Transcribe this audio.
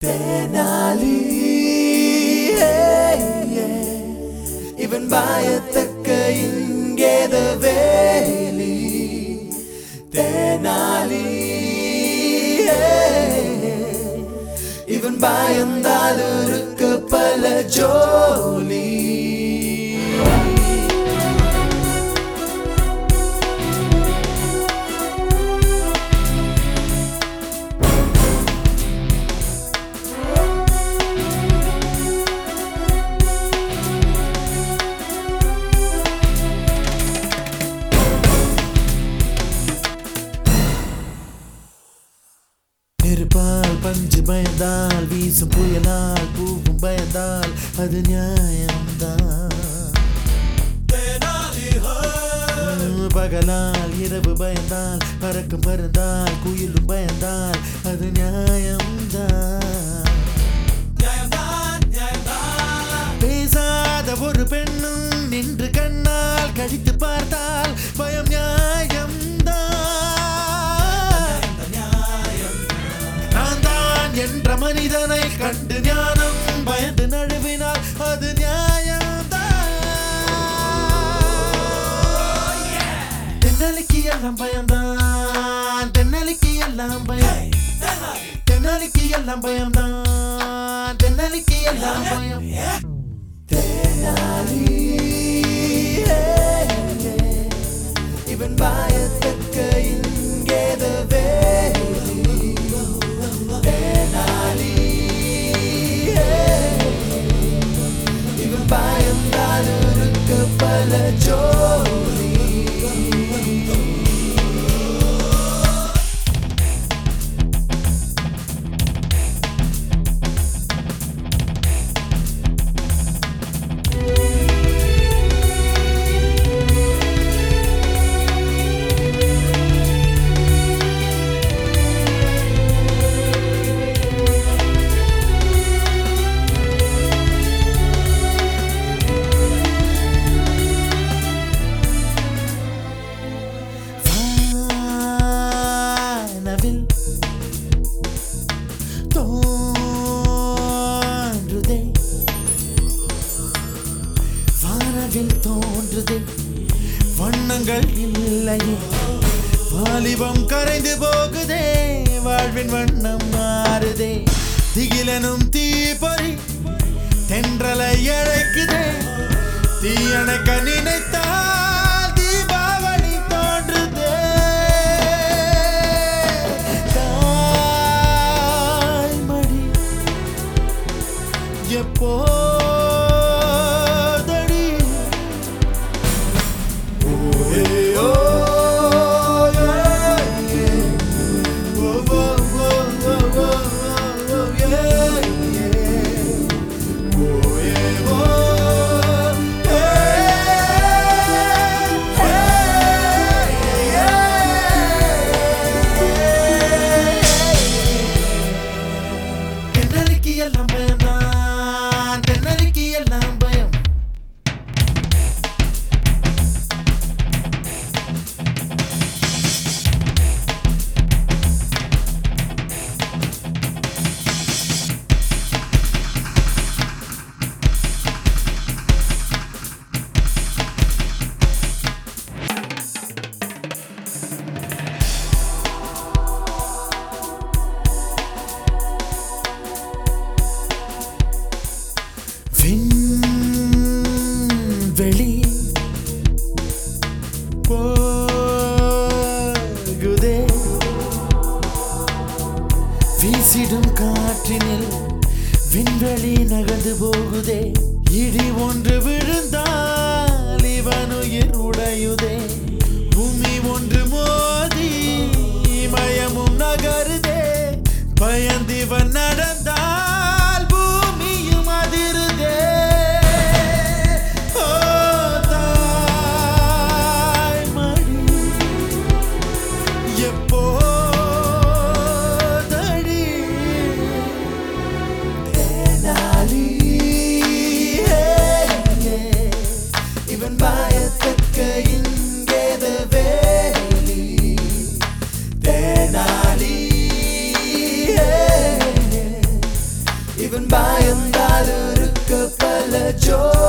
தேனாலி இவன் பாயத்தக்க இங்கேத வேலி தேனாலி இவன் பயந்தால் இருக்க பல ஜோலி நெருப்பால் பஞ்சு பயந்தால் வீசும் புயலால் பூவும் பயந்தால் அது நியாயம்தான் பகலால் இரவு பயந்தால் பறக்கும் பறந்தால் குயிலும் பயந்தால் அது நியாயம்தான் பேசாத ஒரு பெண்ணும் நின்று கண்ணால் கழித்து பார்த்தால் பயம் நியாயம்தான் நான் தான் என்ற மனிதனை கண்டு ஞானம் பயந்து நழுவினால் அது நியாயம்தான் தென்னலிக்கு எல்லாம் பயம்தான் தென்னலிக்கு எல்லாம் பயம் தென்னலிக்கு எல்லாம் பயம்தான் தென்னலிக்கு எல்லாம் பயம் தேனாலி இவன் பாயத்தக்க இங்கேத வேலி தேனாலி இவன் பயந்தால் இருக்க பல ஜோலி வானவில் தோன்றுதே வானவில் தோன்றுதே வண்ணங்கள் இல்லையே வாலிபம் கரைந்து போகுதே வாழ்வின் வண்ணம் மாறுதே திகிலனும் தீப்பொறி தென்றலை அழைக்குதே தீயணைக்க நினைத்தால் தீபாவளி தோன்றுதே தாய்மடி எப்போதடி ஓஹே ஓ ஏ, ஏ. ஓ, ஓ, ஓ, ஓ, ஓ, ஓ, ஏ, ஏ. ஓ, ஏ, ஓ, ஏ, தென்னலிக்கு எல்லாம் பயம்தான் தென்னலிக்கு எல்லாம் பயம் விண்வெளி போகுதே வீசிடும் காற்றினில் விண்வெளி நகர்ந்து போகுதே இடி ஒன்று விழுந்தால் இவன் உயிர் உடையுதே பூமி ஒன்று மோதி மயமும் நகருதே பயந்திவன் நடந்தால் பூமியும் அதிருதே ஓ தாய்மடி எப்போதடி தேனாலி இவன் பாயத்தக்க இங்கேத வேலி தேனாலி ஜோடி